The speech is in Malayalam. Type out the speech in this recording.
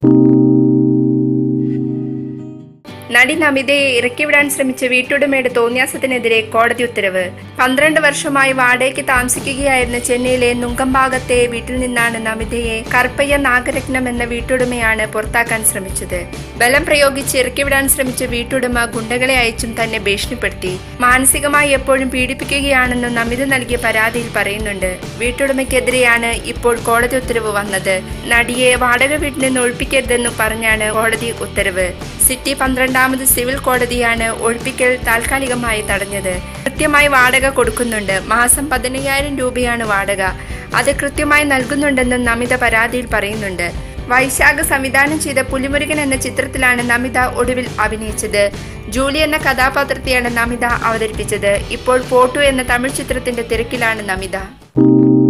നടി നമിതയെ ഇറക്കിവിടാൻ ശ്രമിച്ച വീട്ടുടമയുടെ തോന്നിയാസത്തിനെതിരെ കോടതി ഉത്തരവ് പന്ത്രണ്ട് വർഷമായി വാടകയ്ക്ക് താമസിക്കുകയായിരുന്ന ചെന്നൈയിലെ നുങ്കംഭാഗത്തെ വീട്ടിൽ നിന്നാണ് നമിതയെ കറുപ്പയ്യ നാഗരത്നം എന്ന വീട്ടുടമയാണ് പുറത്താക്കാൻ ശ്രമിച്ചത് ബലം പ്രയോഗിച്ച് ഇറക്കിവിടാൻ ശ്രമിച്ച വീട്ടുടമ ഗുണ്ടകളെ അയച്ചും തന്നെ ഭീഷണിപ്പെടുത്തി മാനസികമായി എപ്പോഴും പീഡിപ്പിക്കുകയാണെന്ന് നമിത നൽകിയ പരാതിയിൽ പറയുന്നുണ്ട് വീട്ടുടമയ്ക്കെതിരെയാണ് ഇപ്പോൾ കോടതി ഉത്തരവ് വന്നത് നടിയെ വാടക വീട്ടിൽ നിന്ന് ഒഴിപ്പിക്കരുതെന്ന് പറഞ്ഞാണ് കോടതി ഉത്തരവ് സിറ്റി പന്ത്രണ്ടാമത് സിവിൽ കോടതിയാണ് ഒഴിപ്പിക്കൽ താൽക്കാലികമായി തടഞ്ഞത് കൃത്യമായി വാടക കൊടുക്കുന്നുണ്ട് മാസം പതിനയ്യായിരം രൂപയാണ് വാടക അത് കൃത്യമായി നൽകുന്നുണ്ടെന്ന് നമിത പരാതിയിൽ പറയുന്നുണ്ട് വൈശാഖ സംവിധാനം ചെയ്ത പുലിമുരുകൻ എന്ന ചിത്രത്തിലാണ് നമിത ഒടുവിൽ അഭിനയിച്ചത് ജൂലി എന്ന കഥാപാത്രത്തെയാണ് നമിത അവതരിപ്പിച്ചത് ഇപ്പോൾ പോട്ടു എന്ന തമിഴ് ചിത്രത്തിന്റെ തിരക്കിലാണ് നമിത